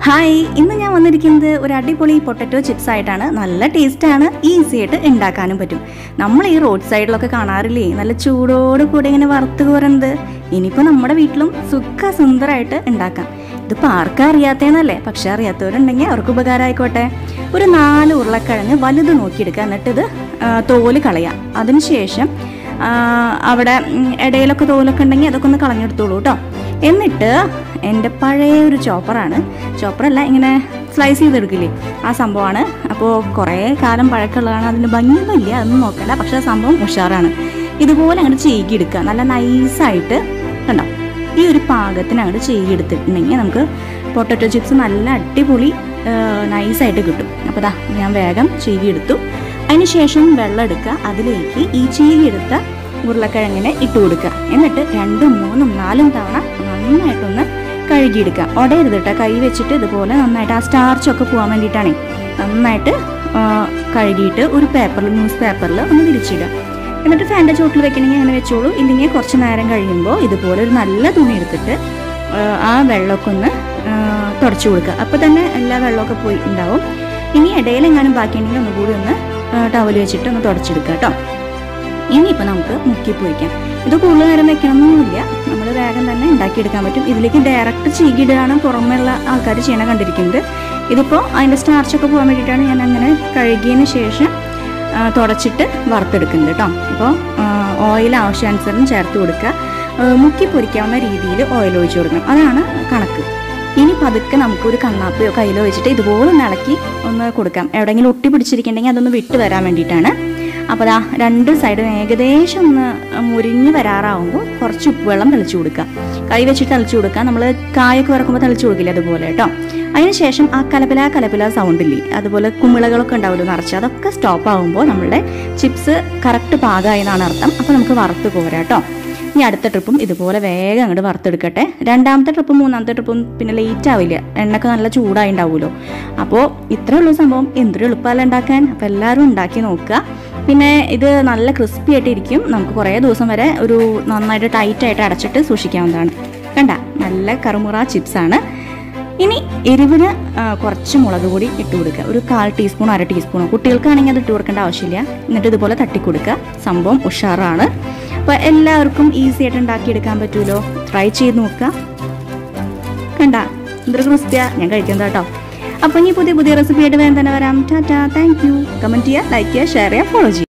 hi ഇന്ന് ഞാൻ വന്നിരിക്കുന്നത് ഒരു അടിപൊളി പൊട്ടറ്റോ ചിപ്സ് ആയിട്ടാണ് നല്ല ടേസ്റ്റാണ് ഈസി ആയിട്ട് ഉണ്ടാക്കാനും പറ്റും നമ്മൾ ഈ റോഡ് സൈഡിലൊക്കെ കാണാറില്ലേ നല്ല ചൂടോട് കൂടി ഇങ്ങനെ വറുത്ത് കോരുന്നത് ഇനിയിപ്പോൾ നമ്മുടെ വീട്ടിലും സുഖ സുന്ദരമായിട്ട് ഉണ്ടാക്കാം ഇതിപ്പോൾ ആർക്കാ അറിയാത്തേന്നല്ലേ പക്ഷെ അറിയാത്തവരുണ്ടെങ്കിൽ അവർക്ക് ഉപകാരമായിക്കോട്ടെ ഒരു നാല് ഉരുളക്കിഴങ്ങ് വലുത് നോക്കിയെടുക്കുക എന്നിട്ട് ഇത് ആ, തോല് കളയാം അതിനുശേഷം ആ, അവിടെ ഉം, ഇടയിലൊക്കെ തോലൊക്കെ ഉണ്ടെങ്കിൽ അതൊക്കെ ഒന്ന് കളഞ്ഞെടുത്തോളൂ കേട്ടോ എന്നിട്ട് എൻ്റെ പഴയ ഒരു ചോപ്പറാണ് ചോപ്പറല്ല ഇങ്ങനെ സ്ലൈസ് ചെയ്തെടുക്കില്ലേ ആ സംഭവമാണ് അപ്പോൾ കുറേ കാലം പഴക്കമുള്ളതാണ് അതിന് ഭംഗിയൊന്നുമില്ല അതൊന്നും നോക്കണ്ട പക്ഷേ ആ സംഭവം ഉഷാറാണ് ഇതുപോലെ അങ്ങോട്ട് ചെയ്യിയെടുക്കുക നല്ല നൈസായിട്ട് കണ്ടോ ഈ ഒരു പാകത്തിന് അങ്ങോട്ട് ചെയ്യെടുത്തിട്ടുണ്ടെങ്കിൽ നമുക്ക് പൊട്ടറ്റോ ചിപ്സ് നല്ല അടിപൊളി നൈസായിട്ട് കിട്ടും അപ്പോൾ ദാ ഞാൻ വേഗം ചീകിയെടുത്തു അതിന് ശേഷം വെള്ളം എടുക്കുക അതിലേക്ക് ഈ ചീകിയെടുത്ത ഉരുളക്കിഴങ്ങിനെ ഇട്ട് കൊടുക്കുക എന്നിട്ട് രണ്ടും മൂന്നും നാലും തവണ നന്നായിട്ടൊന്ന് കഴുകിയെടുക്കുക ഉടയരുത് കേട്ടോ കൈ വെച്ചിട്ട് ഇതുപോലെ നന്നായിട്ട് ആ സ്റ്റാർച്ചൊക്കെ പോകാൻ വേണ്ടിയിട്ടാണേ നന്നായിട്ട് ആ, കഴുകിയിട്ട് ഒരു പേപ്പറിൽ ന്യൂസ് പേപ്പറിൽ ഒന്ന് വിരിച്ചിടുക എന്നിട്ട് ഫാൻ്റെ ചോട്ടിൽ വെക്കണമെങ്കിൽ അങ്ങനെ വെച്ചോളൂ ഇല്ലെങ്കിൽ കുറച്ച് നേരം കഴിയുമ്പോൾ ഇതുപോലെ ഒരു നല്ല തുണി എടുത്തിട്ട് ആ, ആ വെള്ളമൊക്കെ ഒന്ന് ആ, തുടച്ചു കൊടുക്കുക അപ്പോൾ തന്നെ എല്ലാ വെള്ളമൊക്കെ പോയി ഉണ്ടാവും ഇനി ഇടയിലെങ്ങാനും ബാക്കിയുണ്ടെങ്കിൽ ഒന്നുകൂടി ഒന്ന് ടവൽ വെച്ചിട്ട് ഒന്ന് തുടച്ചെടുക്കുക കേട്ടോ ഇനിയിപ്പോൾ നമുക്ക് മുക്കി പൊരിക്കാം ഇത് കൂടുതൽ നേരം വെക്കണമെന്നൊന്നുമില്ല നമ്മൾ വേഗം തന്നെ ഉണ്ടാക്കിയെടുക്കാൻ പറ്റും ഇതിലേക്ക് ഡയറക്റ്റ് ചീകിടുകയാണ് പുറമെയുള്ള ആൾക്കാർ ചെയ്യണ കണ്ടിരിക്കുന്നത് ഇതിപ്പോൾ അതിൻ്റെ സ്റ്റാർച്ചൊക്കെ പോകാൻ വേണ്ടിയിട്ടാണ് ഞാൻ അങ്ങനെ കഴുകിയതിന് ശേഷം ആ, തുടച്ചിട്ട് വറുത്തെടുക്കുന്നത് കേട്ടോ അപ്പോൾ ഓയിൽ ആവശ്യാനുസരണം ചേർത്ത് കൊടുക്കുക ആ, മുക്കി പൊരിക്കാവുന്ന രീതിയിൽ ഓയിൽ ഒഴിച്ചു കൊടുക്കണം അതാണ് കണക്ക് ഇനി പതുക്കെ നമുക്കൊരു കണ്ണാപ്പയോ കയ്യിലോ വെച്ചിട്ട് ഇതുപോലെ ഒന്ന് ഇളക്കി ഒന്ന് കൊടുക്കാം എവിടെയെങ്കിലും ഒട്ടി പിടിച്ചിരിക്കുന്നുണ്ടെങ്കിൽ അതൊന്ന് വിട്ട് വരാൻ വേണ്ടിയിട്ടാണ് അപ്പോൾ ദാ രണ്ട് സൈഡും ഏകദേശം ഒന്ന് മുരിഞ്ഞ് വരാറാവുമ്പോൾ കുറച്ച് ഉപ്പുവെള്ളം തെളിച്ചു കൊടുക്കുക കൈ വെച്ചിട്ട് തെളിച്ചു കൊടുക്കുക നമ്മൾ കായൊക്കെ വറക്കുമ്പോൾ തെളിച്ചു കൊടുക്കില്ല അതുപോലെ കേട്ടോ അതിനുശേഷം ആ കലപില കലപില സൗണ്ട് ഇല്ലേ അതുപോലെ കുമിളകളൊക്കെ ഉണ്ടാവുമല്ലോ നിറച്ച് അതൊക്കെ സ്റ്റോപ്പ് ആകുമ്പോൾ നമ്മളുടെ ചിപ്സ് കറക്റ്റ് പാകമായി എന്നാണ് അർത്ഥം അപ്പോൾ നമുക്ക് വറുത്ത് പോരാ കേട്ടോ ഇനി അടുത്ത ട്രിപ്പും ഇതുപോലെ വേഗം അങ്ങോട്ട് വറുത്തെടുക്കട്ടെ രണ്ടാമത്തെ ട്രിപ്പും മൂന്നാമത്തെ ട്രിപ്പും പിന്നെ ലേറ്റ് ആവില്ല എണ്ണയൊക്കെ നല്ല ചൂടായി ഉണ്ടാവുമല്ലോ അപ്പോൾ ഇത്രേ ഉള്ളൂ സംഭവം എന്തൊരു എളുപ്പമല്ല ഉണ്ടാക്കാൻ അപ്പോൾ എല്ലാവരും ഉണ്ടാക്കി നോക്കുക പിന്നെ ഇത് നല്ല ക്രിസ്പി ആയിട്ട് ഇരിക്കും നമുക്ക് കുറേ ദിവസം വരെ ഒരു നന്നായിട്ട് ടൈറ്റായിട്ട് അടച്ചിട്ട് സൂക്ഷിക്കാവുന്നതാണ് കണ്ട നല്ല കറുമുറ ചിപ്സാണ് ഇനി എരിവിന് ആ, കുറച്ച് മുളക് പൊടി ഇട്ട് കൊടുക്കുക ഒരു കാൽ ടീസ്പൂൺ അര ടീസ്പൂണോ കുട്ടികൾക്കാണെങ്കിൽ അത് ഇട്ട് കൊടുക്കേണ്ട ആവശ്യമില്ല എന്നിട്ട് ഇതുപോലെ തട്ടി കൊടുക്കുക സംഭവം ഉഷാറാണ് അപ്പോൾ എല്ലാവർക്കും ഈസി ആയിട്ട് ഉണ്ടാക്കിയെടുക്കാൻ പറ്റുമല്ലോ ട്രൈ ചെയ്ത് നോക്കുക കണ്ട എന്തൊരു ക്രിസ്ത്യ ഞാൻ കഴിക്കുന്നത് കേട്ടോ അപ്പോൾ ഇനി പുതിയ പുതിയ റെസിപ്പി ആയിട്ട് വേഗം തന്നെ വരാം ടാറ്റാ താങ്ക് യു കമൻറ്റ് ചെയ്യുക ലൈക്ക് ചെയ്യുക ഷെയർ ചെയ്യുക ഫോളോ ചെയ്യുക